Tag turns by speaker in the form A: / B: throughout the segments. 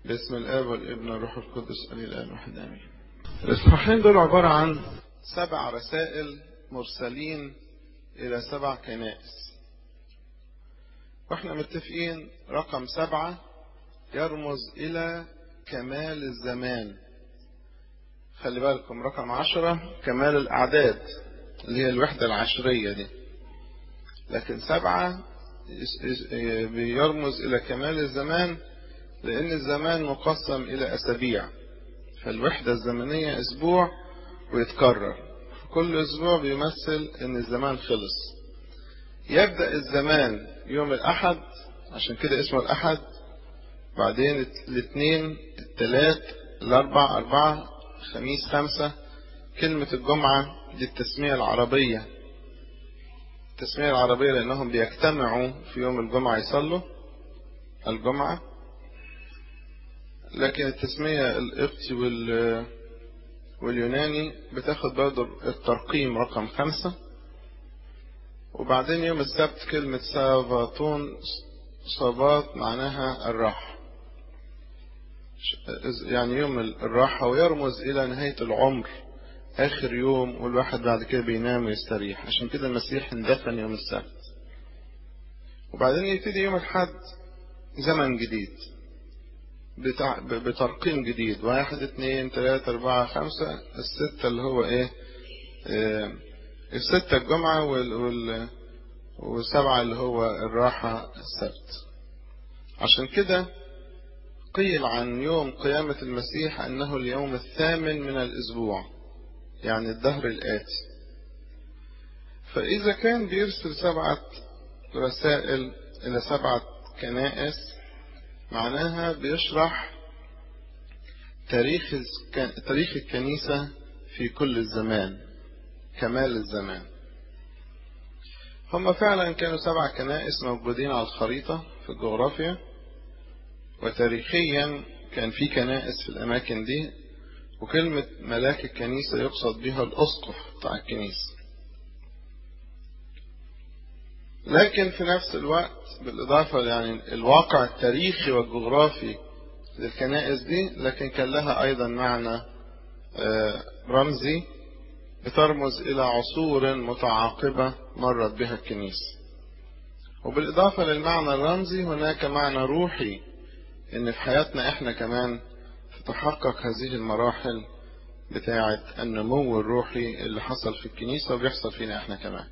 A: باسم الآب والابن والروح القدس ألي الآن واحد آمين. الإصحاحين دول عبارة عن سبع رسائل مرسلين إلى سبع كنائس. واحنا متفقين رقم سبعة يرمز إلى كمال الزمان. خلي بالكم رقم عشرة كمال الأعداد اللي هي الوحدة العشرية دي. لكن سبعة بيرمز إلى كمال الزمان لأن الزمان مقسم إلى أسابيع فالوحدة الزمنية أسبوع ويتكرر كل أسبوع بيمثل أن الزمان خلص يبدأ الزمان يوم الأحد عشان كده اسمه الأحد بعدين الاثنين الثلاث الأربع أربعة خميس خمسة كلمة الجمعة دي التسمية العربية التسمية العربية لأنهم بيجتمعوا في يوم الجمعة يصلوا الجمعة لكن التسمية القبطي وال واليوناني بتاخد برضه الترقيم رقم خمسة وبعدين يوم السبت كلمة ساباتون صبات معناها الراحة يعني يوم الراحة ويرمز إلى نهاية العمر آخر يوم والواحد بعد كده بينام ويستريح عشان كده المسيح اندفن يوم السبت وبعدين يبتدي يوم الحد زمن جديد بتاع بترقيم جديد واحد اثنين ثلاثة أربعة خمسة الستة اللي هو إيه اه الستة الجمعة وال وال والسبعة اللي هو الراحة السبت عشان كده قيل عن يوم قيامة المسيح أنه اليوم الثامن من الأسبوع يعني الدهر الآتي فإذا كان بيرسل سبعة رسائل إلى سبعة كنائس معناها بيشرح تاريخ تاريخ الكنيسة في كل الزمان كمال الزمان هم فعلا كانوا سبع كنائس موجودين على الخريطة في الجغرافيا وتاريخيا كان في كنائس في الأماكن دي وكلمة ملاك الكنيسة يقصد بها الأسقف بتاع الكنيسة لكن في نفس الوقت بالإضافة يعني الواقع التاريخي والجغرافي للكنائس دي لكن كان لها أيضا معنى رمزي بترمز إلى عصور متعاقبة مرت بها الكنيسة وبالإضافة للمعنى الرمزي هناك معنى روحي إن في حياتنا إحنا كمان تتحقق هذه المراحل بتاعة النمو الروحي اللي حصل في الكنيسة وبيحصل فينا إحنا كمان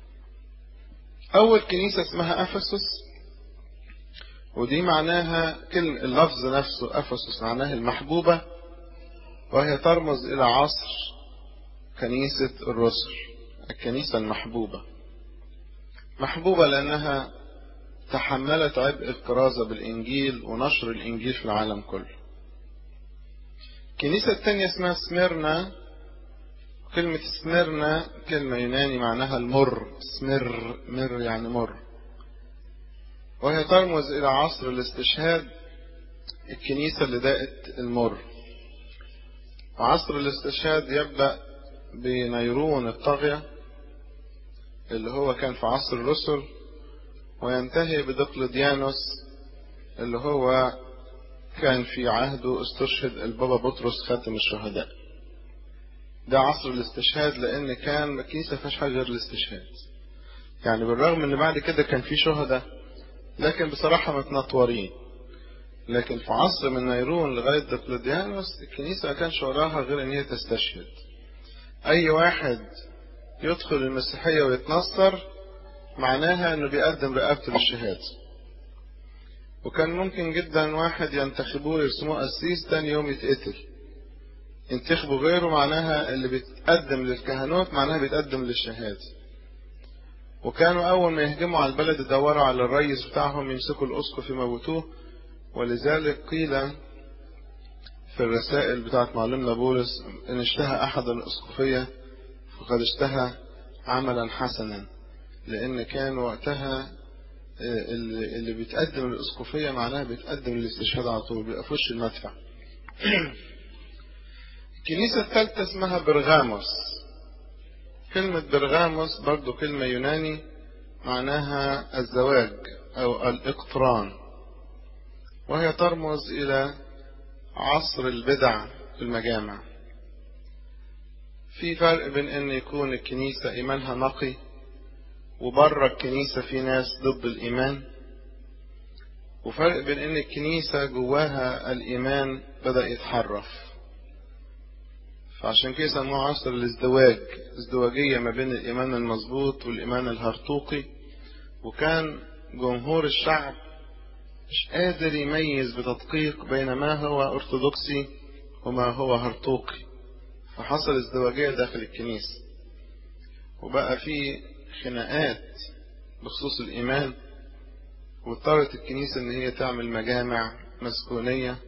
A: أول كنيسة اسمها أفسس ودي معناها كلمة اللفظ نفسه أفسس معناها المحبوبة وهي ترمز إلى عصر كنيسة الرسل الكنيسة المحبوبة محبوبة لأنها تحملت عبء الكرازة بالإنجيل ونشر الإنجيل في العالم كله الكنيسة الثانية اسمها سميرنا كلمة سميرنا كلمة يوناني معناها المر سمر مر يعني مر وهي ترمز إلى عصر الاستشهاد الكنيسة اللي داقت المر وعصر الاستشهاد يبدأ بنيرون الطاغية اللي هو كان في عصر الرسل وينتهي بدقلديانوس اللي هو كان في عهده استشهد البابا بطرس خاتم الشهداء ده عصر الاستشهاد لان كان الكنيسه ما فيهاش حاجه غير الاستشهاد يعني بالرغم ان بعد كده كان في شهداء لكن بصراحه متنطورين لكن في عصر من نيرون لغايه دقلديانوس الكنيسه ما كانش وراها غير ان هي تستشهد اي واحد يدخل المسيحيه ويتنصر معناها انه بيقدم رقبته للشهاده وكان ممكن جدا واحد ينتخبوه يرسموه قسيس تاني يوم يتقتل ينتخبوا غيره معناها اللي بيتقدم للكهنوت معناها بيتقدم للشهادة وكانوا أول ما يهجموا على البلد يدوروا على الرئيس بتاعهم يمسكوا الأسقف يموتوه ولذلك قيل في الرسائل بتاعت معلمنا بولس إن اشتهى أحد الأسقفية فقد اشتهى عملا حسنا لأن كان وقتها اللي بيتقدم للأسقفية معناها بيتقدم للاستشهاد على طول بيبقى في وش المدفع الكنيسة الثالثة اسمها برغاموس كلمة برغاموس برضو كلمة يوناني معناها الزواج أو الاقتران وهي ترمز إلى عصر البدع في المجامع في فرق بين ان يكون الكنيسة ايمانها نقي وبره الكنيسة في ناس ضد الايمان وفرق بين ان الكنيسة جواها الايمان بدأ يتحرف فعشان كده سموه عصر الازدواج ازدواجية ما بين الايمان المظبوط والايمان الهرطوقي وكان جمهور الشعب مش قادر يميز بتدقيق بين ما هو ارثوذكسي وما هو هرطوقي فحصل ازدواجية داخل الكنيسة وبقى في خناقات بخصوص الإيمان واضطرت الكنيسة إن هي تعمل مجامع مسكونية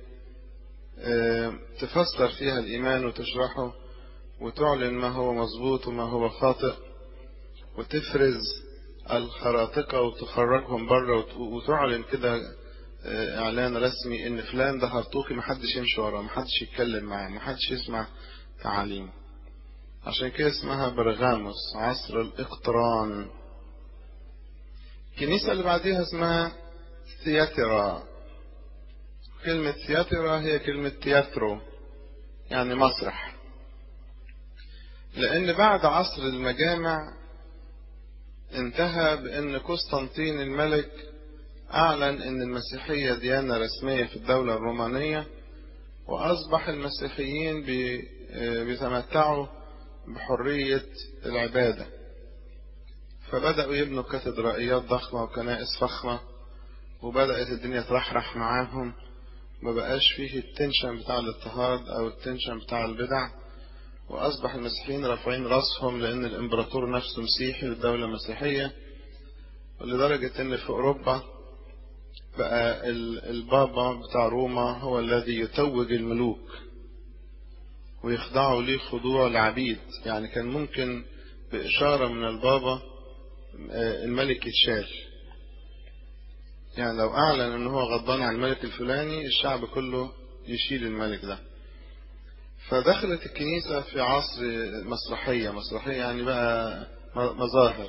A: تفسر فيها الإيمان وتشرحه وتعلن ما هو مظبوط وما هو خاطئ وتفرز الخراطقة وتخرجهم بره وتعلن كده إعلان رسمي إن فلان ده هرطوقي محدش يمشي وراه محدش يتكلم معاه محدش يسمع تعاليم عشان كده اسمها برغاموس عصر الاقتران الكنيسة اللي بعديها اسمها ثياترا كلمة ثياترا هي كلمة تياترو يعني مسرح لأن بعد عصر المجامع انتهى بأن قسطنطين الملك أعلن أن المسيحية ديانة رسمية في الدولة الرومانية وأصبح المسيحيين بيتمتعوا بحرية العبادة فبدأوا يبنوا كاتدرائيات ضخمة وكنائس فخمة وبدأت الدنيا ترحرح معاهم ما بقاش فيه التنشن بتاع الاضطهاد أو التنشن بتاع البدع وأصبح المسيحيين رافعين راسهم لأن الإمبراطور نفسه مسيحي والدولة مسيحية لدرجة إن في أوروبا بقى البابا بتاع روما هو الذي يتوج الملوك ويخضعوا ليه خضوع العبيد يعني كان ممكن بإشارة من البابا الملك يتشال يعني لو أعلن أن هو غضبان عن الملك الفلاني الشعب كله يشيل الملك ده فدخلت الكنيسة في عصر مسرحية مسرحية يعني بقى مظاهر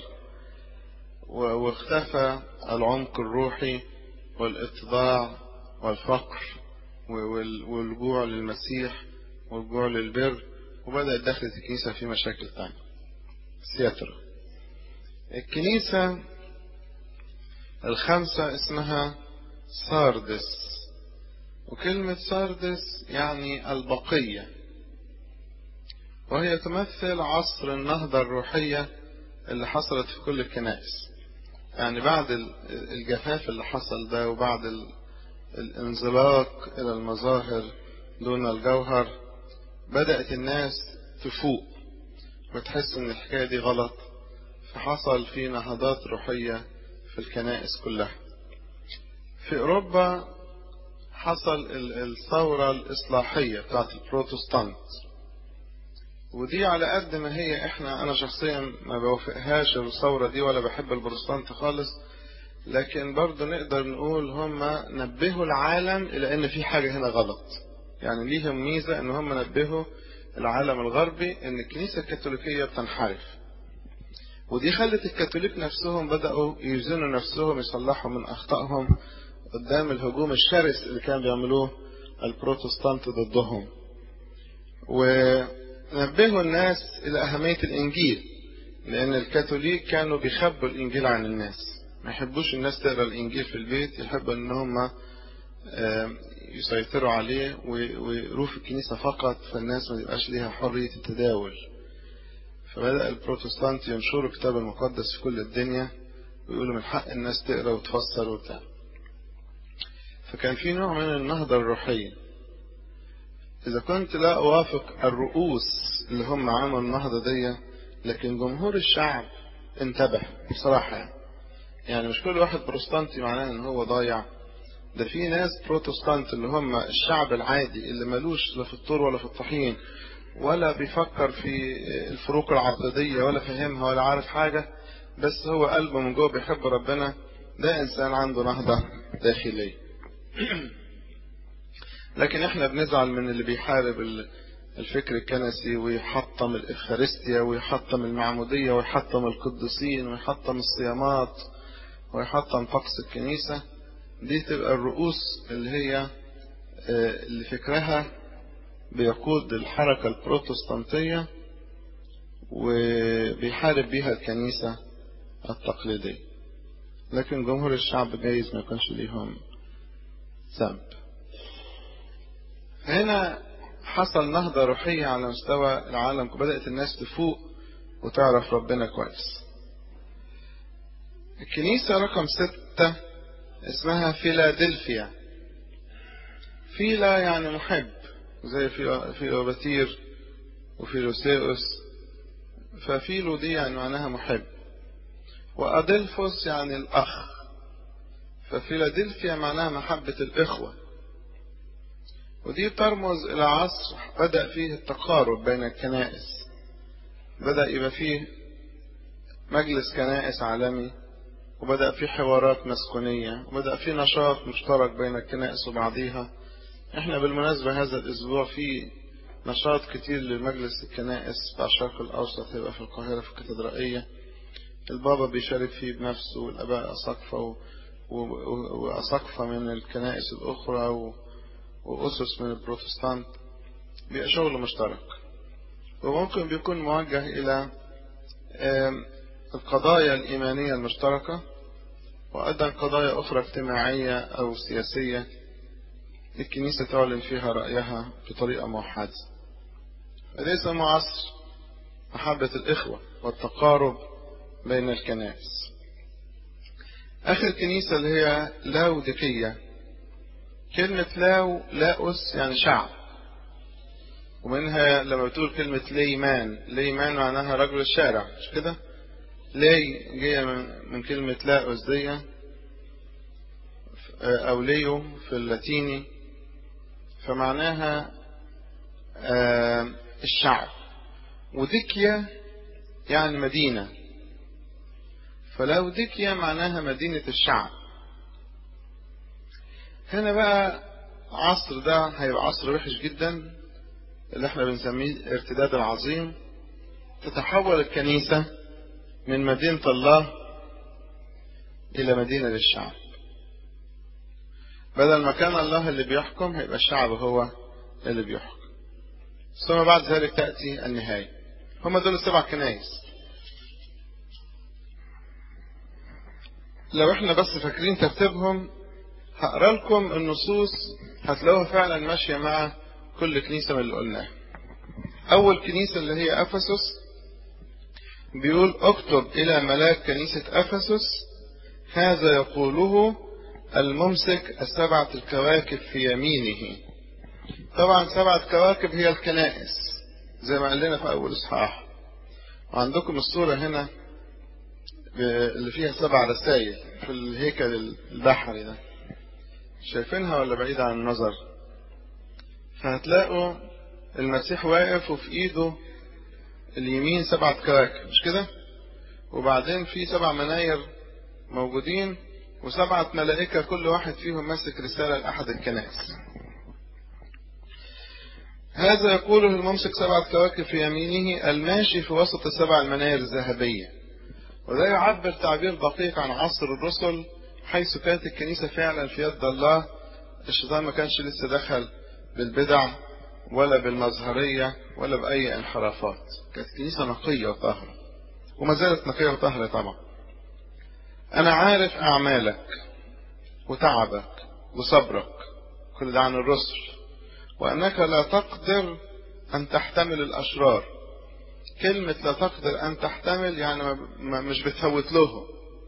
A: واختفى العمق الروحي والاتضاع والفقر والجوع للمسيح والجوع للبر وبدأت دخلت الكنيسة في مشاكل تانية سياترا الكنيسة الخامسة اسمها ساردس وكلمة ساردس يعني البقية وهي تمثل عصر النهضة الروحية اللي حصلت في كل الكنائس يعني بعد الجفاف اللي حصل ده وبعد الانزلاق إلى المظاهر دون الجوهر بدأت الناس تفوق وتحس إن الحكاية دي غلط فحصل في نهضات روحية في الكنائس كلها في أوروبا حصل الثورة الإصلاحية بتاعت البروتستانت ودي على قد ما هي احنا انا شخصيا ما بوافقهاش الثورة دي ولا بحب البروتستانت خالص لكن برضه نقدر نقول هم نبهوا العالم الى ان في حاجة هنا غلط يعني ليهم ميزة ان هم نبهوا العالم الغربي ان الكنيسة الكاثوليكية بتنحرف ودي خلت الكاثوليك نفسهم بدأوا يوزنوا نفسهم يصلحوا من أخطائهم قدام الهجوم الشرس اللي كان بيعملوه البروتستانت ضدهم ونبهوا الناس إلى أهمية الإنجيل لأن الكاثوليك كانوا بيخبوا الإنجيل عن الناس ما يحبوش الناس تقرأ الإنجيل في البيت يحبوا إن هم يسيطروا عليه ويقروه في الكنيسة فقط فالناس ما يبقاش ليها حرية التداول فبدأ البروتستانت ينشروا الكتاب المقدس في كل الدنيا ويقولوا من حق الناس تقرا وتفسر وبتاع فكان في نوع من النهضة الروحية إذا كنت لا أوافق الرؤوس اللي هم عملوا النهضة دي لكن جمهور الشعب انتبه بصراحة يعني. يعني مش كل واحد بروتستانتي معناه ان هو ضايع ده في ناس بروتستانت اللي هم الشعب العادي اللي ملوش لا في الطور ولا في الطحين ولا بيفكر في الفروق العقدية ولا فهمها ولا عارف حاجة بس هو قلبه من جوه بيحب ربنا ده إنسان عنده نهضة داخلية لكن احنا بنزعل من اللي بيحارب الفكر الكنسي ويحطم الإفخارستيا ويحطم المعمودية ويحطم القديسين ويحطم الصيامات ويحطم طقس الكنيسة دي تبقى الرؤوس اللي هي اللي فكرها بيقود الحركة البروتستانتية وبيحارب بيها الكنيسة التقليدية لكن جمهور الشعب جايز ما يكونش ليهم ذنب هنا حصل نهضة روحية على مستوى العالم بدأت الناس تفوق وتعرف ربنا كويس الكنيسة رقم ستة اسمها فيلادلفيا فيلا يعني محب زي فيلوباتير وفيلوسيوس ففيلو دي يعني معناها محب وأدلفوس يعني الأخ ففيلادلفيا معناها محبة الإخوة ودي ترمز إلى عصر بدأ فيه التقارب بين الكنائس بدأ يبقى فيه مجلس كنائس عالمي وبدأ فيه حوارات مسكونية وبدأ فيه نشاط مشترك بين الكنائس وبعضيها احنا بالمناسبة هذا الأسبوع في نشاط كتير لمجلس الكنائس في الشرق الأوسط هيبقى في القاهرة في الكاتدرائية البابا بيشارك فيه بنفسه والآباء أساقفة وأساقفة من الكنائس الأخرى وأسس من البروتستانت بيبقى شغل مشترك وممكن بيكون موجه إلى القضايا الإيمانية المشتركة وأيضا قضايا أخرى اجتماعية أو سياسية الكنيسة تعلن فيها رأيها بطريقة موحدة هذا يسمى عصر محبة الإخوة والتقارب بين الكنائس آخر كنيسة اللي هي لاوديكية كلمة لاو لاوس يعني شعب ومنها لما بتقول كلمة ليمان ليمان معناها رجل الشارع مش كده لي جاية من كلمة لاوس دي أو ليو في اللاتيني فمعناها الشعب وديكيا يعني مدينة فلاوديكيا معناها مدينة الشعب هنا بقى عصر ده هيبقى عصر وحش جدا اللي احنا بنسميه الارتداد العظيم تتحول الكنيسة من مدينة الله إلى مدينة للشعب بدل ما كان الله اللي بيحكم هيبقى الشعب هو اللي بيحكم ثم بعد ذلك تأتي النهاية هم دول السبع كنايس لو احنا بس فاكرين ترتيبهم هقرا لكم النصوص هتلاقوها فعلا ماشيه مع كل كنيسه من اللي قلناها. اول كنيسه اللي هي افسس بيقول اكتب الى ملاك كنيسه افسس هذا يقوله الممسك السبعه الكواكب في يمينه. طبعا سبعه كواكب هي الكنائس زي ما قال لنا في اول اصحاح. وعندكم الصوره هنا اللي فيها سبع رسائل في الهيكل البحري ده. شايفينها ولا بعيدة عن النظر فهتلاقوا المسيح واقف وفي ايده اليمين سبعة كواكب مش كده وبعدين في سبع مناير موجودين وسبعة ملائكة كل واحد فيهم ماسك رسالة لأحد الكنائس هذا يقوله الممسك سبعة كواكب في يمينه الماشي في وسط السبع المناير الذهبية وده يعبر تعبير دقيق عن عصر الرسل حيث كانت الكنيسة فعلا في يد الله الشيطان ما كانش لسه دخل بالبدع ولا بالمظهرية ولا بأي انحرافات كانت كنيسة نقية وطاهرة وما زالت نقية وطاهرة طبعا أنا عارف أعمالك وتعبك وصبرك كل ده عن الرسل وأنك لا تقدر أن تحتمل الأشرار كلمة لا تقدر أن تحتمل يعني ما مش بتفوت لهم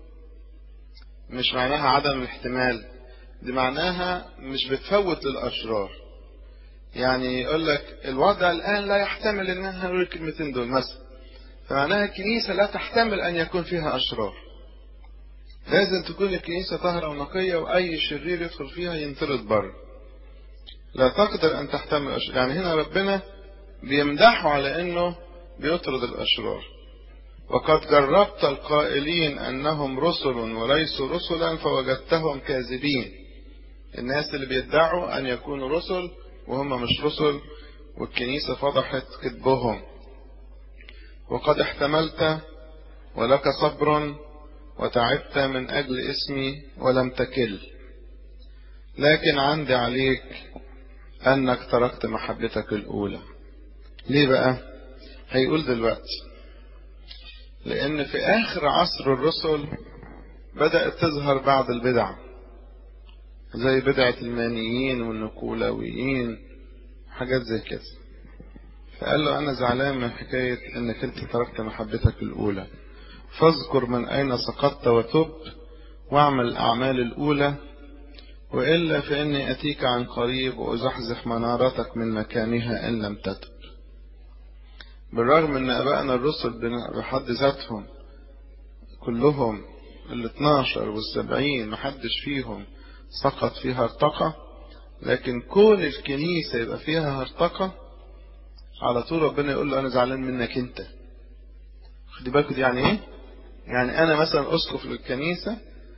A: مش معناها عدم الاحتمال دي معناها مش بتفوت للأشرار يعني يقول لك الوضع الآن لا يحتمل إنها نقول الكلمتين دول مثلا فمعناها الكنيسة لا تحتمل أن يكون فيها أشرار لازم تكون الكنيسة طاهرة ونقية وأي شرير يدخل فيها ينطرد بره لا تقدر أن تحتمل أشرار يعني هنا ربنا بيمدحه على إنه بيطرد الأشرار وقد جربت القائلين أنهم رسل وليسوا رسلا فوجدتهم كاذبين الناس اللي بيدعوا أن يكونوا رسل وهم مش رسل والكنيسة فضحت كذبهم وقد احتملت ولك صبر وتعبت من أجل اسمي ولم تكل لكن عندي عليك أنك تركت محبتك الأولى ليه بقى هيقول دلوقتي لأن في آخر عصر الرسل بدأت تظهر بعض البدع زي بدعة المانيين والنكولاويين حاجات زي كده فقال له أنا زعلان من حكاية أنك أنت تركت محبتك الأولى فاذكر من أين سقطت وتب واعمل الأعمال الأولى وإلا فإني أتيك عن قريب وأزحزح منارتك من مكانها إن لم تتب بالرغم أن أبائنا الرسل بحد ذاتهم كلهم ال 12 والسبعين محدش فيهم سقط فيها ارتقى لكن كون الكنيسة يبقى فيها ارتقى على طول ربنا يقول له أنا زعلان منك أنت خدي بالكم دي يعني إيه؟ يعني أنا مثلا أسقف للكنيسة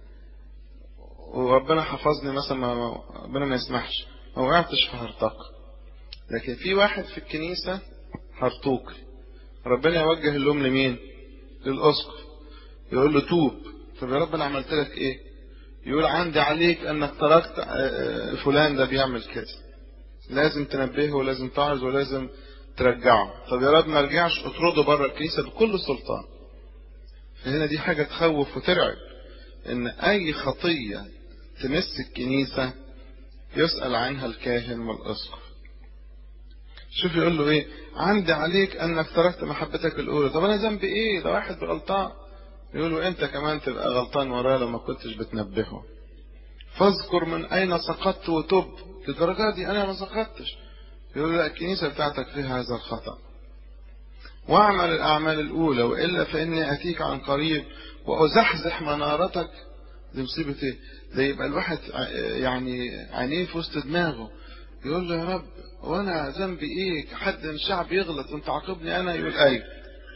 A: وربنا حفظني مثلا ما ربنا ما يسمحش ما وقعتش في هرطقة لكن في واحد في الكنيسة هرطوقي ربنا يوجه اللوم لمين؟ للأسقف يقول له توب طب يا رب أنا عملت لك إيه؟ يقول عندي عليك أنك تركت فلان ده بيعمل كده لازم تنبهه ولازم تعرض ولازم ترجعه طب يا رب ما رجعش اطرده بره الكنيسة بكل سلطان فهنا دي حاجة تخوف وترعب ان اي خطية تمس الكنيسة يسأل عنها الكاهن والاسقف شوف يقول له ايه عندي عليك انك تركت محبتك الاولى طب انا ذنبي ايه ده واحد غلطان يقول له انت كمان تبقى غلطان وراه لو ما كنتش بتنبهه فاذكر من اين سقطت وتب للدرجة دي انا ما سقطتش يقول له لا الكنيسة بتاعتك فيها هذا الخطأ واعمل الأعمال الأولى وإلا فإني أتيك عن قريب وأزحزح منارتك دي مصيبة إيه؟ ده يبقى الواحد يعني عينيه في وسط دماغه يقول له يا رب وأنا ذنبي إيه؟ حد من الشعب يغلط وأنت عاقبني أنا يقول أيوه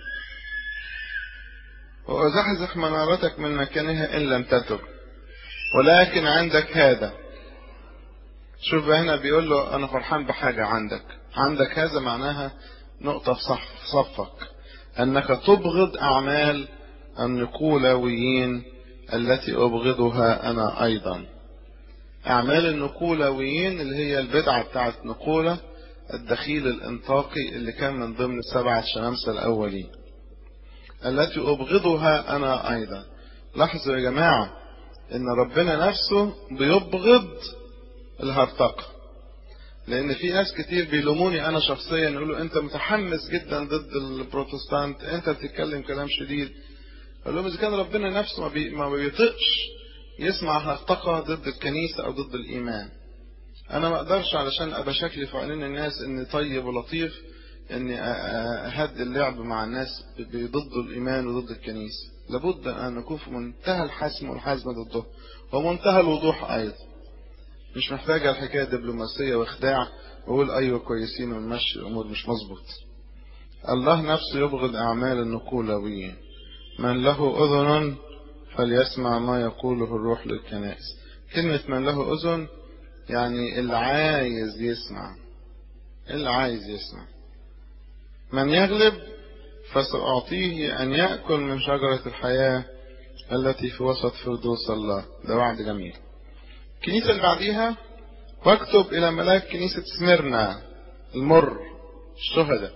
A: وأزحزح منارتك من مكانها إن لم تتب ولكن عندك هذا شوف هنا بيقول له أنا فرحان بحاجة عندك عندك هذا معناها نقطة في صف صفك أنك تبغض أعمال النقولويين التي أبغضها أنا أيضا أعمال النقولويين اللي هي البدعة بتاعت نقولة الدخيل الانطاقي اللي كان من ضمن السبعة الشمامسة الأولين التي أبغضها أنا أيضا لاحظوا يا جماعة إن ربنا نفسه بيبغض الهرطقة لان في ناس كتير بيلوموني انا شخصيا يقولوا انت متحمس جدا ضد البروتستانت انت بتتكلم كلام شديد اقول لهم اذا كان ربنا نفسه ما, بي ما بيطقش يسمع هرطقة ضد الكنيسة او ضد الايمان انا ما اقدرش علشان ابقى شكلي في عينين الناس اني طيب ولطيف اني اهدي اللعب مع الناس ضد الايمان وضد الكنيسة لابد ان نكون في منتهى الحسم والحزم ضده ومنتهى الوضوح ايضا مش محتاجة الحكاية دبلوماسية واخداع وأقول أيوة كويسين ونمشي الأمور مش مظبوط الله نفسه يبغض أعمال النقولويين من له أذن فليسمع ما يقوله الروح للكنائس كلمة من له أذن يعني اللي عايز يسمع اللي عايز يسمع من يغلب فسأعطيه أن يأكل من شجرة الحياة التي في وسط فردوس الله ده وعد جميل الكنيسة اللي بعديها واكتب إلى ملاك كنيسة سميرنا المر الشهداء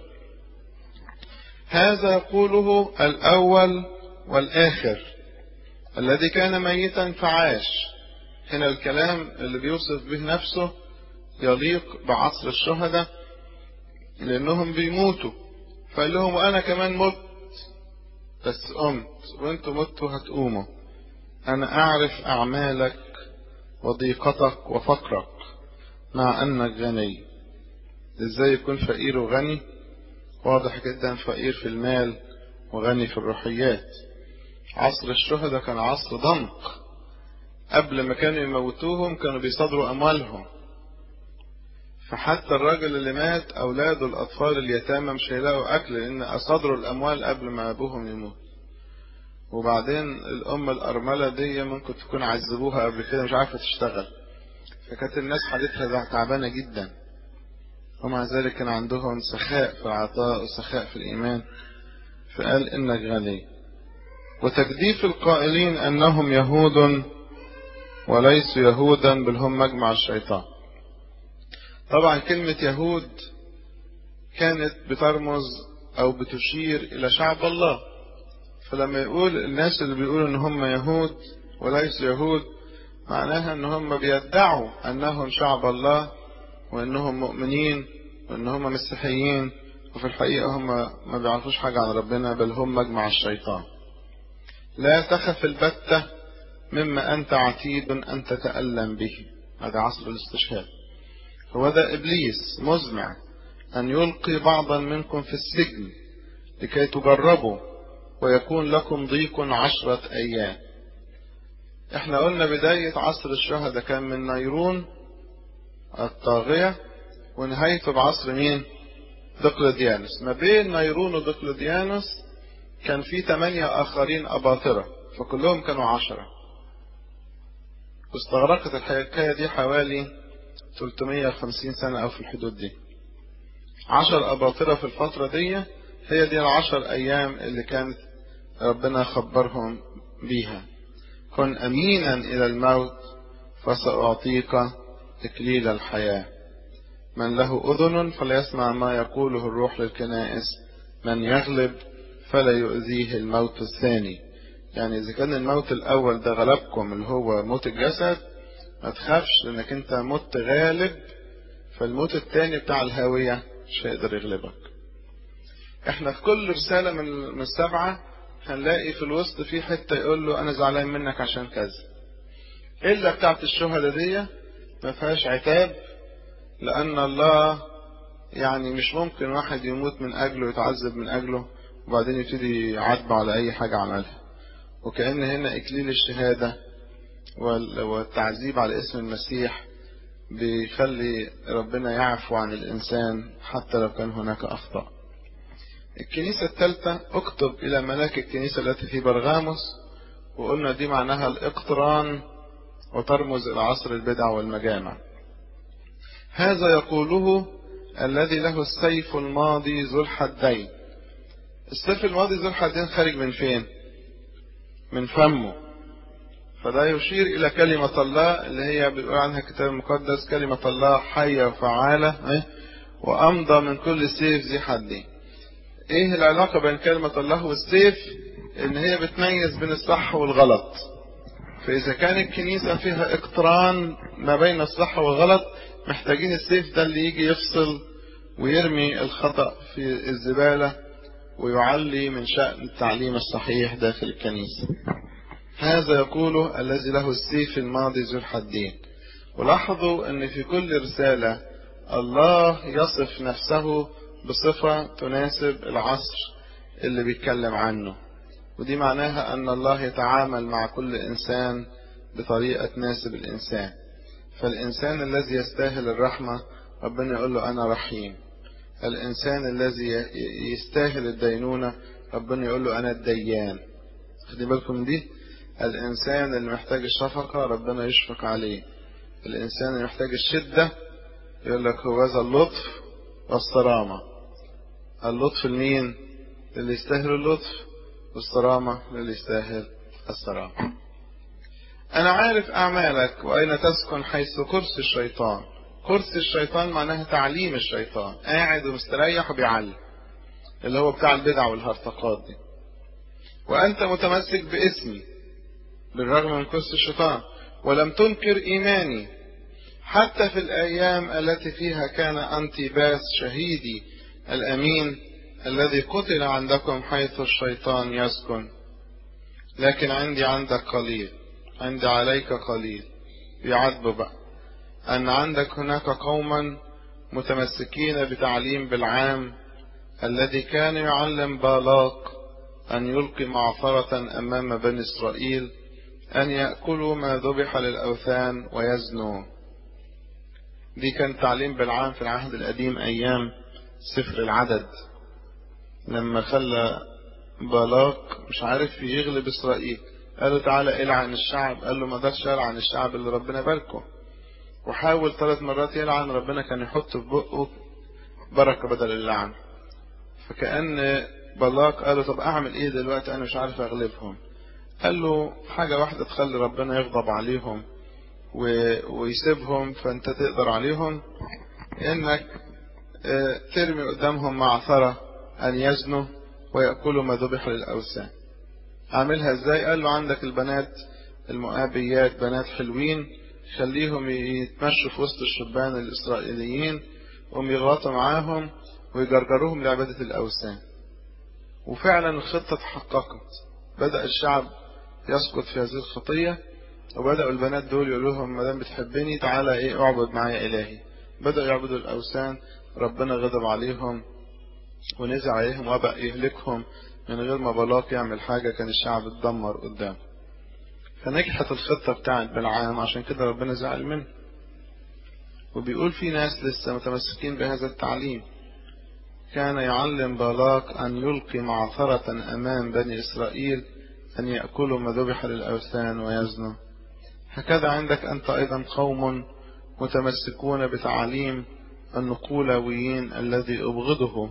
A: هذا يقوله الأول والآخر الذي كان ميتا فعاش هنا الكلام اللي بيوصف به نفسه يليق بعصر الشهداء لأنهم بيموتوا فقال لهم وأنا كمان مت بس قمت وانتوا متوا هتقوموا أنا أعرف أعمالك وضيقتك وفقرك مع أنك غني إزاي يكون فقير وغني واضح جدا فقير في المال وغني في الروحيات عصر الشهداء كان عصر ضنك قبل ما كانوا يموتوهم كانوا بيصدروا أموالهم فحتى الراجل اللي مات أولاده الأطفال اليتامى مش هيلاقوا أكل لأن أصدروا الأموال قبل ما أبوهم يموت وبعدين الأم الأرملة دي ممكن تكون عذبوها قبل كده مش عارفة تشتغل فكانت الناس حالتها تعبانة جدا ومع ذلك كان عندهم سخاء في العطاء وسخاء في الإيمان فقال إنك غني وتجديف القائلين أنهم يهود وليسوا يهودا بل هم مجمع الشيطان طبعا كلمة يهود كانت بترمز أو بتشير إلى شعب الله فلما يقول الناس اللي بيقولوا إن هم يهود وليسوا يهود معناها إن هم بيدعوا أنهم شعب الله وإنهم مؤمنين وإن هم مسيحيين وفي الحقيقة هم ما بيعرفوش حاجة عن ربنا بل هم مجمع الشيطان لا تخف البتة مما أنت عتيد أن تتألم به هذا عصر الاستشهاد هو ده إبليس مزمع أن يلقي بعضا منكم في السجن لكي تجربوا ويكون لكم ضيق عشرة أيام احنا قلنا بداية عصر الشهداء كان من نيرون الطاغية ونهايته بعصر مين دقلديانوس ما بين نيرون ودقلديانوس كان في ثمانية آخرين أباطرة فكلهم كانوا عشرة واستغرقت الحكاية دي حوالي 350 سنة أو في الحدود دي عشر أباطرة في الفترة دي هي دي العشر أيام اللي كانت ربنا خبرهم بيها كن أمينا إلى الموت فسأعطيك إكليل الحياة من له أذن فليسمع ما يقوله الروح للكنائس من يغلب فلا يؤذيه الموت الثاني يعني إذا كان الموت الأول ده غلبكم اللي هو موت الجسد ما تخافش لأنك أنت مت غالب فالموت الثاني بتاع الهاوية مش هيقدر يغلبك احنا في كل رسالة من السبعة هنلاقي في الوسط في حتة يقول له أنا زعلان منك عشان كذا إلا بتاعت الشهداء دي ما فيهاش عتاب لأن الله يعني مش ممكن واحد يموت من أجله يتعذب من أجله وبعدين يبتدي يعاتبه على أي حاجة عملها وكأن هنا إكليل الشهادة والتعذيب على اسم المسيح بيخلي ربنا يعفو عن الإنسان حتى لو كان هناك أخطاء الكنيسة الثالثة اكتب إلى ملاك الكنيسة التي في برغاموس وقلنا دي معناها الاقتران وترمز إلى عصر البدع والمجامع هذا يقوله الذي له السيف الماضي ذو الحدين السيف الماضي ذو الحدين خارج من فين من فمه فده يشير إلى كلمة الله اللي هي بيقول عنها الكتاب المقدس كلمة الله حية وفعالة وأمضى من كل سيف ذي حدين ايه العلاقة بين كلمة الله والسيف ان هي بتميز بين الصح والغلط فاذا كان الكنيسة فيها اقتران ما بين الصح والغلط محتاجين السيف ده اللي يجي يفصل ويرمي الخطأ في الزبالة ويعلي من شأن التعليم الصحيح داخل الكنيسة هذا يقوله الذي له السيف الماضي ذو الحدين ولاحظوا ان في كل رسالة الله يصف نفسه بصفة تناسب العصر اللي بيتكلم عنه ودي معناها أن الله يتعامل مع كل إنسان بطريقة تناسب الإنسان فالإنسان الذي يستاهل الرحمة ربنا يقول له أنا رحيم الإنسان الذي يستاهل الدينونة ربنا يقول له أنا الديان خدي بالكم من دي الإنسان اللي محتاج الشفقة ربنا يشفق عليه الإنسان اللي محتاج الشدة يقول لك هو هذا اللطف والصرامة اللطف لمين اللي يستاهل اللطف والصرامة للي يستاهل الصرامة أنا عارف أعمالك وأين تسكن حيث كرسي الشيطان كرسي الشيطان معناها تعليم الشيطان قاعد ومستريح وبيعلم اللي هو بتاع البدع والهرطقات دي وأنت متمسك باسمي بالرغم من كرسي الشيطان ولم تنكر إيماني حتى في الأيام التي فيها كان أنتيباس شهيدي الأمين الذي قتل عندكم حيث الشيطان يسكن لكن عندي عندك قليل عندي عليك قليل يعذب بقى أن عندك هناك قوما متمسكين بتعليم بالعام الذي كان يعلم بالاق أن يلقي معصرة أمام بني إسرائيل أن يأكلوا ما ذبح للأوثان ويزنوا دي كان تعليم بالعام في العهد القديم أيام سفر العدد لما خلى بالاق مش عارف يغلب إسرائيل قال له تعالى العن الشعب قال له ما قدرش العن الشعب اللي ربنا باركه وحاول ثلاث مرات يلعن ربنا كان يحط في بقه بركة بدل اللعن فكأن بلاق قال له طب اعمل ايه دلوقتي انا مش عارف اغلبهم قال له حاجة واحدة تخلي ربنا يغضب عليهم و... ويسيبهم فانت تقدر عليهم انك ترمي قدامهم معثرة ان يزنوا ويأكلوا ما ذبح للأوثان عاملها ازاي قال له عندك البنات المؤابيات بنات حلوين خليهم يتمشوا في وسط الشبان الإسرائيليين وهم يغلطوا معاهم ويجرجروهم لعبادة الأوثان وفعلا الخطة تحققت بدأ الشعب يسقط في هذه الخطية وبدأوا البنات دول يقولوا لهم ما دام بتحبني تعالى ايه اعبد معايا إلهي بدأوا يعبدوا الأوثان ربنا غضب عليهم ونزع عليهم وبقى يهلكهم من غير ما بلاق يعمل حاجة كان الشعب اتدمر قدامه فنجحت الخطة بتاعت بالعام عشان كده ربنا زعل منه وبيقول في ناس لسه متمسكين بهذا التعليم كان يعلم بالاق أن يلقي معثرة أمام بني إسرائيل أن يأكلوا ما ذبح للأوثان ويزنوا هكذا عندك أنت أيضا قوم متمسكون بتعاليم النقولويين الذي أبغضه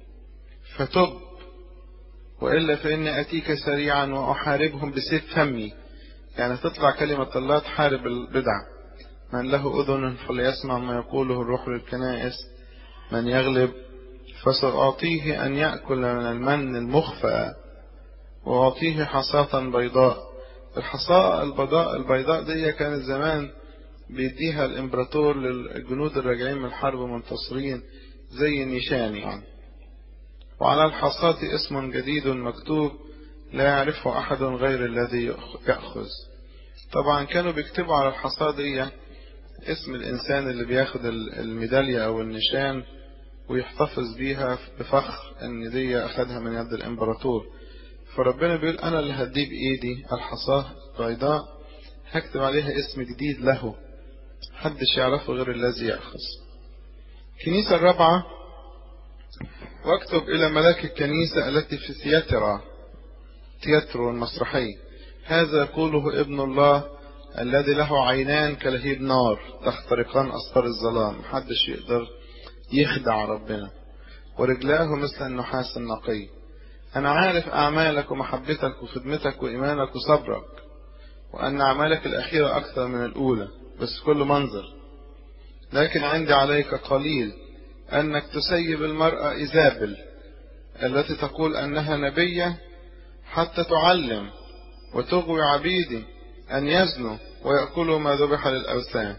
A: فتب وإلا فإني أتيك سريعا وأحاربهم بسيف فمي يعني تطلع كلمة الله تحارب البدع من له أذن فليسمع ما يقوله الروح للكنائس من يغلب فسأعطيه أن يأكل من المن المخفى وأعطيه حصاة بيضاء الحصاة البيضاء البيضاء دي كانت زمان بيديها الإمبراطور للجنود الراجعين من الحرب منتصرين زي النشان يعني وعلى الحصاة اسم جديد مكتوب لا يعرفه أحد غير الذي يأخذ طبعا كانوا بيكتبوا على الحصاة دي اسم الإنسان اللي بياخد الميدالية أو النشان ويحتفظ بيها بفخر ان دي أخدها من يد الإمبراطور فربنا بيقول أنا اللي هديه بإيدي الحصاة البيضاء هكتب عليها اسم جديد له محدش يعرفه غير الذي يأخذ الكنيسة الرابعة واكتب إلى ملاك الكنيسة التي في ثياترا تياترو المسرحي هذا يقوله ابن الله الذي له عينان كلهيب نار تخترقان أسطار الظلام محدش يقدر يخدع ربنا ورجلاه مثل النحاس النقي أنا عارف أعمالك ومحبتك وخدمتك وإيمانك وصبرك وأن أعمالك الأخيرة أكثر من الأولى بس كل منظر لكن عندي عليك قليل أنك تسيب المرأة إيزابل التي تقول أنها نبية حتى تعلم وتغوي عبيدي أن يزنوا ويأكلوا ما ذبح للأوثان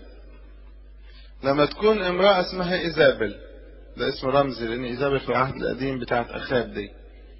A: لما تكون امرأة اسمها إيزابل ده اسم رمزي لأن إيزابل في العهد القديم بتاعت أخاب دي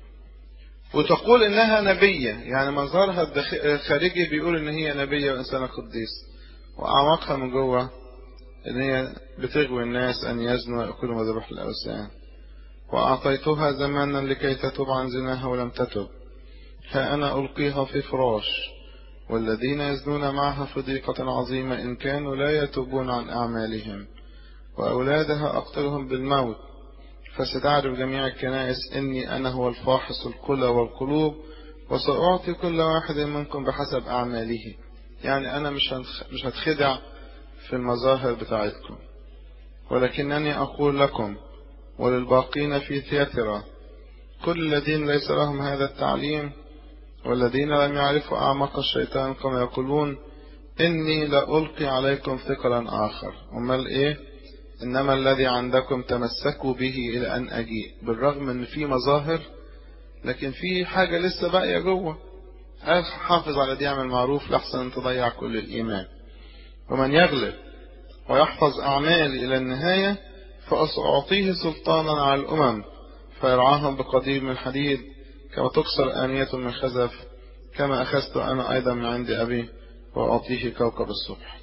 A: وتقول إنها نبية يعني منظرها الخارجي بيقول إن هي نبية وإنسانة قديس وأعماقها من جوه إن هي بتغوي الناس أن يزنوا ويأكلوا ما ذبح للأوثان وأعطيتها زمانا لكي تتوب عن زناها ولم تتب ها أنا ألقيها في فراش والذين يزنون معها في ضيقة عظيمة إن كانوا لا يتوبون عن أعمالهم وأولادها أقتلهم بالموت فستعرف جميع الكنائس إني أنا هو الفاحص الكلى والقلوب وسأعطي كل واحد منكم بحسب أعماله يعني أنا مش مش هتخدع في المظاهر بتاعتكم ولكنني أقول لكم وللباقين في ثياترا كل الذين ليس لهم هذا التعليم والذين لم يعرفوا أعمق الشيطان كما يقولون إني لألقي عليكم ثقلا آخر أمال إيه إنما الذي عندكم تمسكوا به إلى أن أجيء بالرغم إن في مظاهر لكن في حاجة لسه باقية جوه حافظ على دي يعمل معروف لحسن أن تضيع كل الإيمان ومن يغلب ويحفظ أعمالي إلى النهاية فأعطيه سلطانا على الأمم فيرعاهم بقضيب من حديد كما تكسر آنية من خزف كما أخذت أنا أيضا من عند أبي وأعطيه كوكب الصبح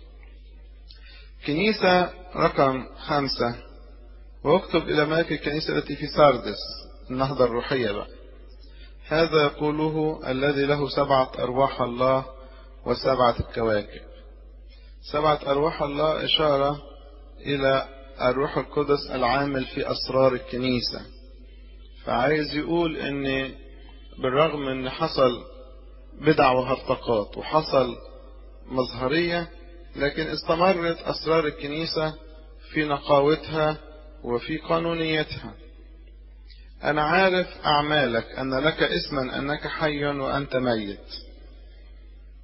A: كنيسة رقم خمسة واكتب إلى ملك الكنيسة التي في ساردس النهضة الروحية بقى هذا يقوله الذي له سبعة أرواح الله وسبعة الكواكب سبعة أرواح الله إشارة إلى الروح القدس العامل في أسرار الكنيسة فعايز يقول ان بالرغم ان حصل بدع وهرطقات وحصل مظهرية لكن استمرت أسرار الكنيسة في نقاوتها وفي قانونيتها أنا عارف أعمالك أن لك اسما أنك حي وأنت ميت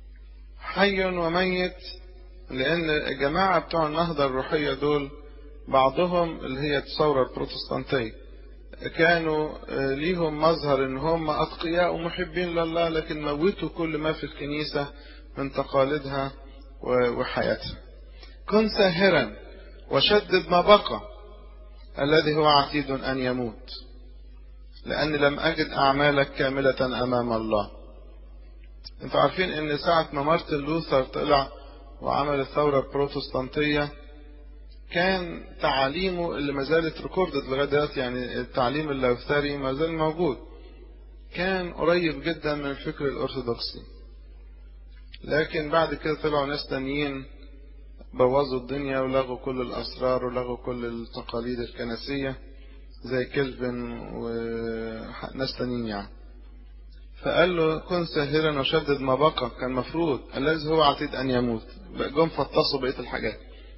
A: حي وميت لأن الجماعة بتوع النهضة الروحية دول بعضهم اللي هي الثورة البروتستانتية كانوا ليهم مظهر ان هم اتقياء ومحبين لله لكن موتوا كل ما في الكنيسة من تقاليدها وحياتها كن ساهرا وشدد ما بقى الذي هو عتيد ان يموت لاني لم اجد اعمالك كاملة امام الله انتوا عارفين ان ساعة ما مارتن لوثر طلع وعمل الثورة البروتستانتية كان تعاليمه اللي ما زالت ريكوردد لغايه دلوقتي يعني التعليم اللوثري ما زال موجود كان قريب جدا من الفكر الارثوذكسي لكن بعد كده طلعوا ناس تانيين بوظوا الدنيا ولغوا كل الاسرار ولغوا كل التقاليد الكنسيه زي كيلفن وناس تانيين يعني فقال له كن ساهرا وشدد ما بقى كان مفروض الذي هو عتيد ان يموت جم فطسوا بقيه الحاجات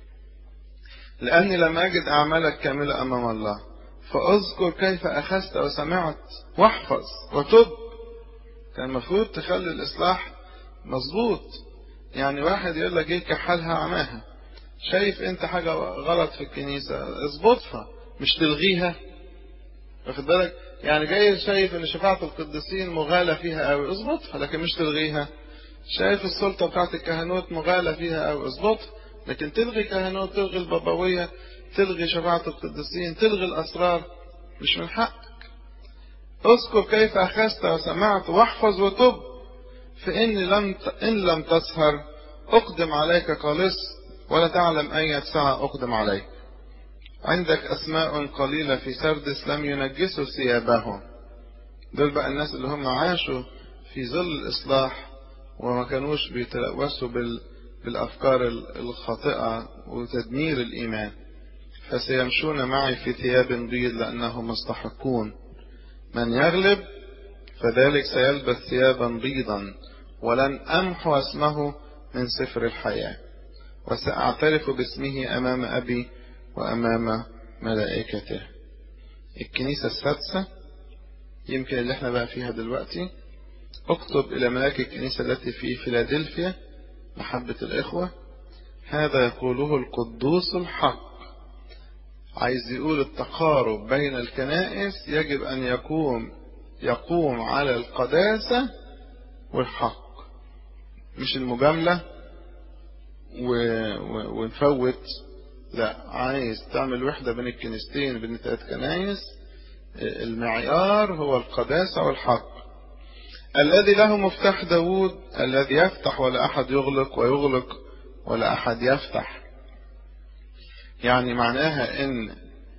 A: لأني لم أجد أعمالك كاملة أمام الله فأذكر كيف أخذت وسمعت واحفظ وتب كان المفروض تخلي الإصلاح مظبوط يعني واحد يقول لك ايه كحلها عماها شايف انت حاجة غلط في الكنيسة اظبطها مش تلغيها واخد بالك يعني جاي شايف ان شفاعة القديسين مغالى فيها قوي اظبطها لكن مش تلغيها شايف السلطة بتاعت الكهنوت مغالى فيها قوي اظبطها لكن تلغي كهنوت تلغي البابوية تلغي شفاعة القديسين تلغي الأسرار مش من حقك اذكر كيف أخذت وسمعت واحفظ وتب فإن لم إن لم تسهر أقدم عليك قالص ولا تعلم أي ساعة أقدم عليك عندك أسماء قليلة في سردس لم ينجسوا ثيابهم دول بقى الناس اللي هم عاشوا في ظل الإصلاح وما كانوش بيتلوثوا بال بالأفكار الخاطئة وتدمير الإيمان فسيمشون معي في ثياب بيض لأنهم مستحقون من يغلب فذلك سيلبس ثيابا بيضا ولن أمحو اسمه من سفر الحياة وسأعترف باسمه أمام أبي وأمام ملائكته الكنيسة السادسة يمكن اللي احنا بقى فيها دلوقتي اكتب إلى ملاك الكنيسة التي في فيلادلفيا محبة الإخوة هذا يقوله القدوس الحق عايز يقول التقارب بين الكنائس يجب أن يقوم يقوم على القداسة والحق مش المجاملة و... و... ونفوت لا عايز تعمل وحدة بين الكنيستين بين ثلاث كنايس المعيار هو القداسة والحق الذي له مفتاح داود الذي يفتح ولا أحد يغلق ويغلق ولا أحد يفتح يعني معناها ان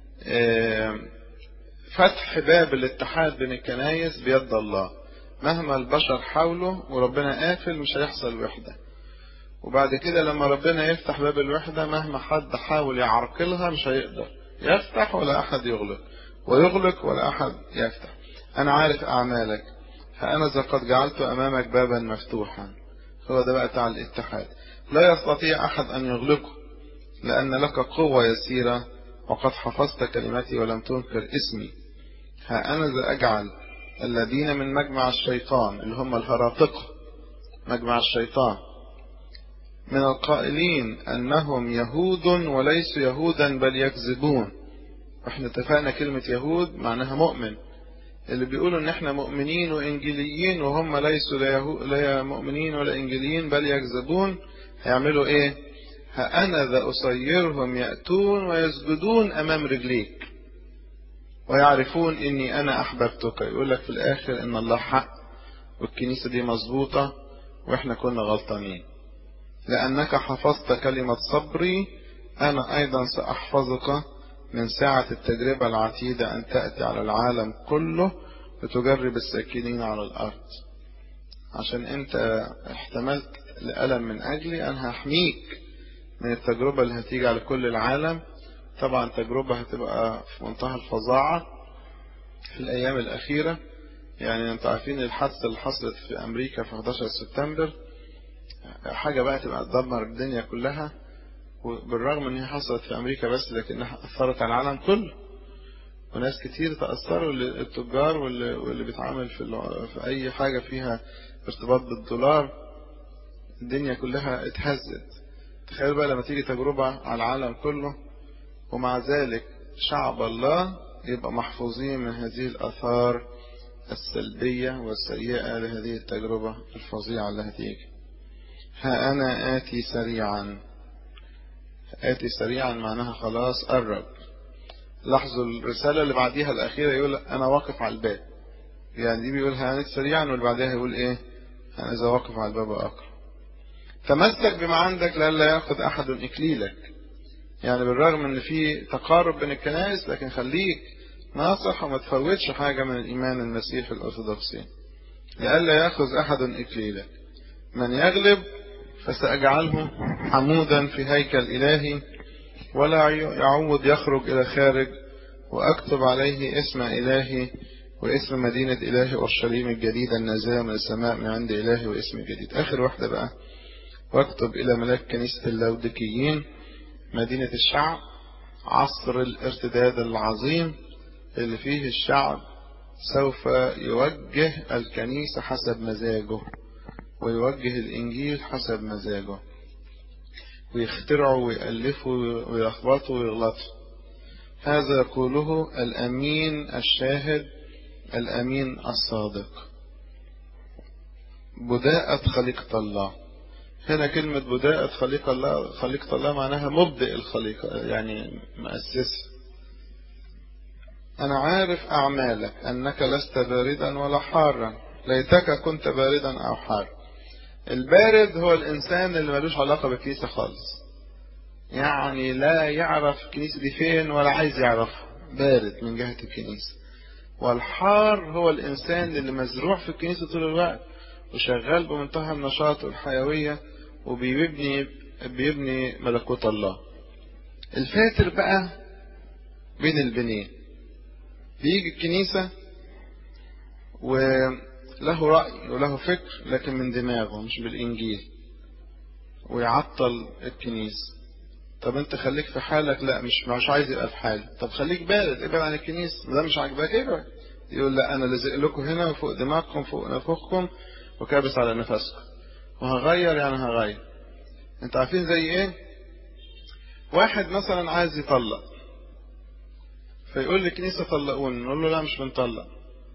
A: فتح باب الاتحاد بين الكنايس بيد الله مهما البشر حاولوا وربنا قافل مش هيحصل وحدة وبعد كده لما ربنا يفتح باب الوحدة مهما حد حاول يعرقلها مش هيقدر يفتح ولا أحد يغلق ويغلق ولا أحد يفتح أنا عارف أعمالك فأنا ذا قد جعلت أمامك بابا مفتوحا هو ده بقى بتاع الاتحاد لا يستطيع أحد أن يغلقه لأن لك قوة يسيرة وقد حفظت كلمتي ولم تنكر اسمي ها أنا ذا أجعل الذين من مجمع الشيطان اللي هم الهراطقة مجمع الشيطان من القائلين أنهم يهود وليسوا يهودا بل يكذبون واحنا اتفقنا كلمة يهود معناها مؤمن اللي بيقولوا ان احنا مؤمنين وانجيليين وهم ليسوا لا, يهو... لا مؤمنين ولا انجيليين بل يكذبون هيعملوا ايه ها انا ذا اصيرهم يأتون ويسجدون امام رجليك ويعرفون اني انا احببتك يقول لك في الاخر ان الله حق والكنيسة دي مظبوطة واحنا كنا غلطانين لانك حفظت كلمة صبري انا ايضا ساحفظك من ساعة التجربة العتيدة أن تأتي على العالم كله وتجرب الساكنين على الأرض عشان أنت احتملت الألم من أجلي أنا هحميك من التجربة اللي هتيجي على كل العالم طبعا تجربة هتبقى في منتهى الفظاعة في الأيام الأخيرة يعني أنتوا عارفين الحادثة اللي حصلت في أمريكا في 11 سبتمبر حاجة بقى تبقى تدمر الدنيا كلها وبالرغم ان هي حصلت في امريكا بس لكنها اثرت على العالم كله وناس كتير تاثروا التجار واللي, واللي بيتعامل في, في اي حاجه فيها ارتباط بالدولار الدنيا كلها اتهزت تخيل بقى لما تيجي تجربه على العالم كله ومع ذلك شعب الله يبقى محفوظين من هذه الآثار السلبية والسيئة لهذه التجربة الفظيعة اللي هتيجي ها أنا آتي سريعا آتي سريعا معناها خلاص قرب لاحظوا الرسالة اللي بعديها الأخيرة يقول أنا واقف على الباب يعني دي بيقول ها آتي سريعا واللي بعديها يقول إيه أنا إذا واقف على الباب أقرب تمسك بما عندك لئلا يأخذ أحد إكليلك يعني بالرغم ان في تقارب بين الكنائس لكن خليك ناصح وما تفوتش حاجة من الإيمان المسيحي الأرثوذكسي لئلا يأخذ أحد إكليلك من يغلب فسأجعله حمودا في هيكل إلهي ولا يعود يخرج إلى خارج وأكتب عليه اسم إلهي واسم مدينة إلهي أورشليم الجديدة النازلة من السماء من عند إلهي واسم جديد آخر واحدة بقى واكتب إلى ملاك كنيسة اللودكيين مدينة الشعب عصر الارتداد العظيم اللي فيه الشعب سوف يوجه الكنيسة حسب مزاجه ويوجه الإنجيل حسب مزاجه ويخترعوا ويألفوا ويلخبطوا ويغلطوا هذا يقوله الأمين الشاهد الأمين الصادق بداءة خليقة الله هنا كلمة بداءة خليقة الله خليقة الله معناها مبدئ الخليقة يعني مؤسسها أنا عارف أعمالك أنك لست باردا ولا حارا ليتك كنت باردا أو حارا البارد هو الإنسان اللي ملوش علاقة بالكنيسة خالص يعني لا يعرف الكنيسة دي فين ولا عايز يعرفها بارد من جهة الكنيسة والحار هو الإنسان اللي مزروع في الكنيسة طول الوقت وشغال بمنتهى النشاط والحيوية وبيبني بيبني ملكوت الله الفاتر بقى بين البنين بيجي الكنيسة وله رأي وله فكر لكن من دماغه مش بالإنجيل ويعطل الكنيسة طب انت خليك في حالك لا مش مش عايز يبقى في حالك طب خليك بارد ابعد عن الكنيسة ده مش عاجباك ابعد يقول لا انا لازق لكم هنا وفوق دماغكم فوق نفوخكم وكابس على نفسكم وهغير يعني هغير انت عارفين زي ايه واحد مثلا عايز يطلق فيقول للكنيسة طلقوني نقول له لا مش بنطلق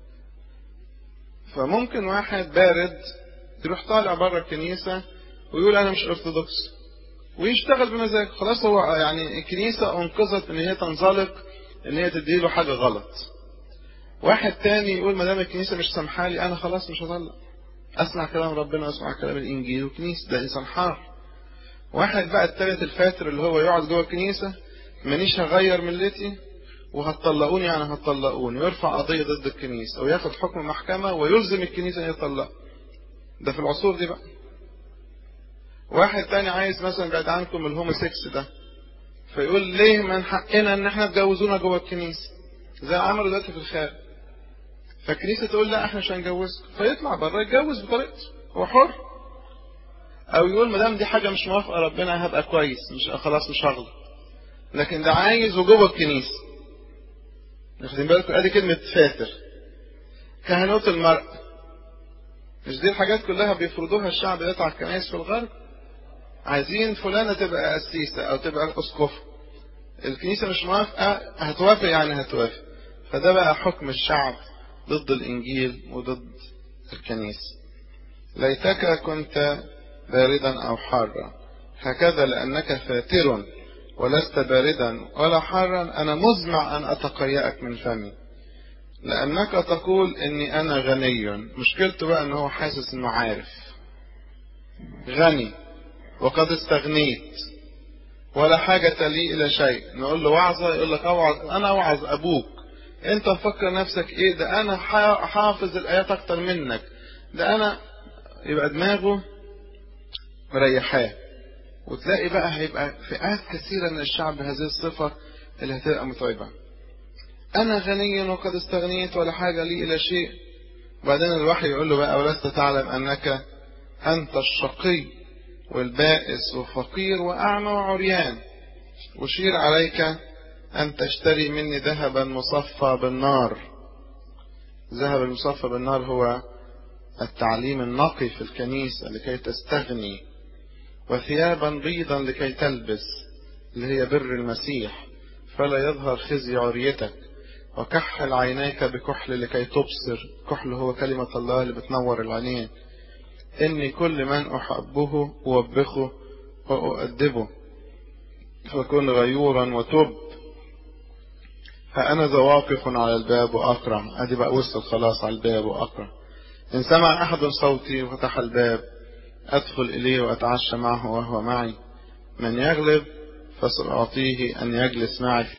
A: فممكن واحد بارد يروح طالع بره الكنيسة ويقول انا مش ارثوذكس ويشتغل بمزاجه خلاص هو يعني الكنيسة انقذت ان هي تنزلق ان هي تديله حاجة غلط واحد تاني يقول ما دام الكنيسة مش سامحالي انا خلاص مش هطلق اسمع كلام ربنا واسمع كلام الانجيل والكنيسة ده انسان حار واحد بقى التالت الفاتر اللي هو يقعد جوه الكنيسة مانيش هغير ملتي وهتطلقوني يعني هتطلقوني ويرفع قضية ضد الكنيسة وياخد حكم محكمة ويلزم الكنيسة ان يطلق ده في العصور دي بقى واحد تاني عايز مثلا بعد عنكم الهوموسيكس ده فيقول ليه من حقنا ان احنا تجوزونا جوه الكنيسة زي عملوا دلوقتي في الخارج فالكنيسة تقول لا احنا مش هنجوزكم فيطلع بره يتجوز بطريقته هو حر او يقول ما دام دي حاجة مش موافقة ربنا هبقى كويس مش خلاص مش هغلط لكن ده عايز وجوه الكنيسة واخدين بالكم ادي كلمة فاتر كهنوت المرأة مش دي الحاجات كلها بيفرضوها الشعب يقطع الكنائس في الغرب عايزين فلانة تبقى قسيسة او تبقى اسقف الكنيسة مش موافقة هتوافق يعني هتوافق فده بقى حكم الشعب ضد الانجيل وضد الكنيسة ليتك كنت باردا او حارا هكذا لانك فاتر ولست باردا ولا حارا انا مزمع ان اتقيأك من فمي لانك تقول اني انا غني مشكلته بقى ان هو حاسس انه عارف غني وقد استغنيت ولا حاجة لي إلى شيء نقول له وعظة يقول لك أوعظ أنا أوعظ أبوك أنت مفكر نفسك إيه ده أنا حافظ الآيات أكتر منك ده أنا يبقى دماغه مريحاه وتلاقي بقى هيبقى فئات كثيرة من الشعب بهذه الصفة اللي هتبقى متعبة أنا غني وقد استغنيت ولا حاجة لي إلى شيء وبعدين الوحي يقول له بقى ولست تعلم أنك أنت الشقي والبائس وفقير وأعمى وعريان أشير عليك أن تشتري مني ذهبا مصفى بالنار ذهب المصفى بالنار هو التعليم النقي في الكنيسة لكي تستغني وثيابا بيضا لكي تلبس اللي هي بر المسيح فلا يظهر خزي عريتك وكحل عينيك بكحل لكي تبصر كحل هو كلمة الله اللي بتنور العينين إني كل من أحبه أوبخه وأؤدبه فكن غيورا وتب فأنا ذا واقف على الباب وأقرع أدي بقى وصل خلاص على الباب وأقرع إن سمع أحد صوتي وفتح الباب أدخل إليه وأتعشى معه وهو معي من يغلب فسأعطيه أن يجلس معي